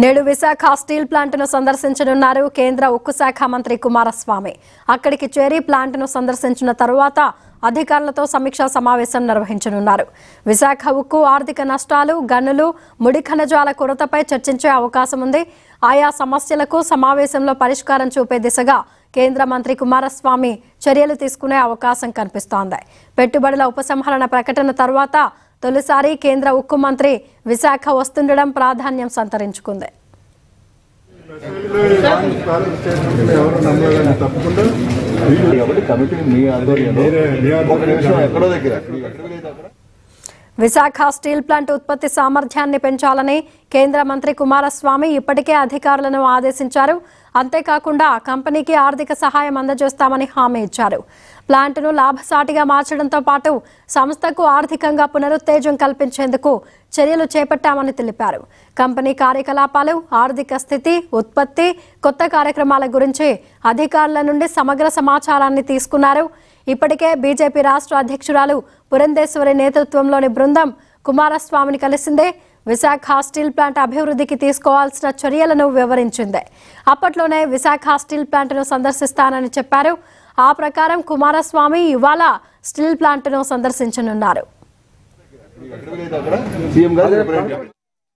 నేడు విశాఖ స్టీల్ ప్లాంట్ను సందర్శించనున్నారు కేంద్ర ఉక్కు శాఖ మంత్రి కుమారస్వామి అక్కడికి చేరి ప్లాంట్ను సందర్శించిన తరువాత అధికారులతో సమీక్షా సమావేశం నిర్వహించనున్నారు విశాఖ ఉక్కు ఆర్థిక నష్టాలు గనులు ముడి ఖనిజాల కొరతపై చర్చించే అవకాశం ఉంది ఆయా సమస్యలకు సమావేశంలో పరిష్కారం చూపే దిశగా కేంద్ర మంత్రి కుమారస్వామి చర్యలు తీసుకునే అవకాశం కనిపిస్తోంది పెట్టుబడుల ఉపసంహరణ ప్రకటన తర్వాత తొలిసారి కేంద్ర ఉక్కు మంత్రి విశాఖ వస్తుండడం ప్రాధాన్యం సంతరించుకుంది ఎవరు నమ్మలేదని తప్పకుండా కాబట్టి కమిటీ మీ ఆధ్వర్యంలో మీరే మీ ఒక నిమిషం ఆధ్వర్యంలో ఎక్కడో దగ్గర ఎక్కడ లేదు అక్కడ విశాఖ స్టీల్ ప్లాంట్ ఉత్పత్తి సామర్థ్యాన్ని పెంచాలని కేంద్ర మంత్రి కుమారస్వామి ఇప్పటికే అధికారులను ఆదేశించారు అంతేకాకుండా కంపెనీకి ఆర్థిక సహాయం అందజేస్తామని హామీ ఇచ్చారు ప్లాంటును లాభసాటిగా మార్చడంతో పాటు సంస్థకు ఆర్థికంగా పునరుత్తేజం కల్పించేందుకు చర్యలు చేపట్టామని తెలిపారు కంపెనీ కార్యకలాపాలు ఆర్థిక స్థితి ఉత్పత్తి కొత్త కార్యక్రమాల గురించి అధికారుల నుండి సమగ్ర సమాచారాన్ని తీసుకున్నారు ఇప్పటికే బీజేపీ రాష్ట్ర అధ్యక్షురాలు పురంధేశ్వరి నేతృత్వంలోని బృందం కుమారస్వామిని కలిసిందే విశాఖ స్టీల్ ప్లాంట్ అభివృద్ధికి తీసుకోవాల్సిన చర్యలను వివరించింది అప్పట్లోనే విశాఖ స్టీల్ ప్లాంట్ను సందర్శిస్తానని చెప్పారు ఆ ప్రకారం కుమారస్వామి ఇవాళ స్టీల్ ప్లాంట్ను సందర్శించనున్నారు ఎక్కడ లేదు అక్కడ సీఎం గారు రిప్రజెంటేటివ్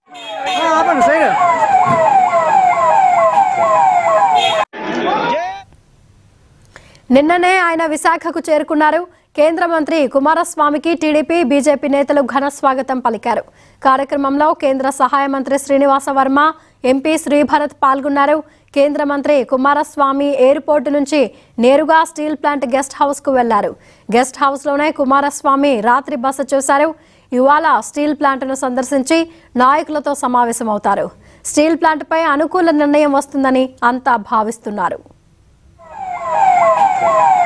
నిన్ననే ఆయన విశాఖకు చేరుకున్నారు కేంద్ర మంత్రి కుమారస్వామికి టీడీపీ బీజేపీ నేతలు ఘన స్వాగతం పలికారు కార్యక్రమంలో కేంద్ర సహాయ మంత్రి శ్రీనివాస వర్మ ఎంపీ శ్రీభరత్ పాల్గొన్నారు కేంద్ర మంత్రి కుమారస్వామి ఎయిర్పోర్టు నుంచి నేరుగా స్టీల్ ప్లాంట్ గెస్ట్ హౌస్ కు వెళ్లారు గెస్ట్ హౌస్ లోనే కుమారస్వామి రాత్రి బస చేశారు ఇవాళ స్టీల్ ప్లాంట్ను సందర్శించి నాయకులతో సమావేశమవుతారు స్టీల్ ప్లాంట్పై అనుకూల నిర్ణయం వస్తుందని అంతా భావిస్తున్నారు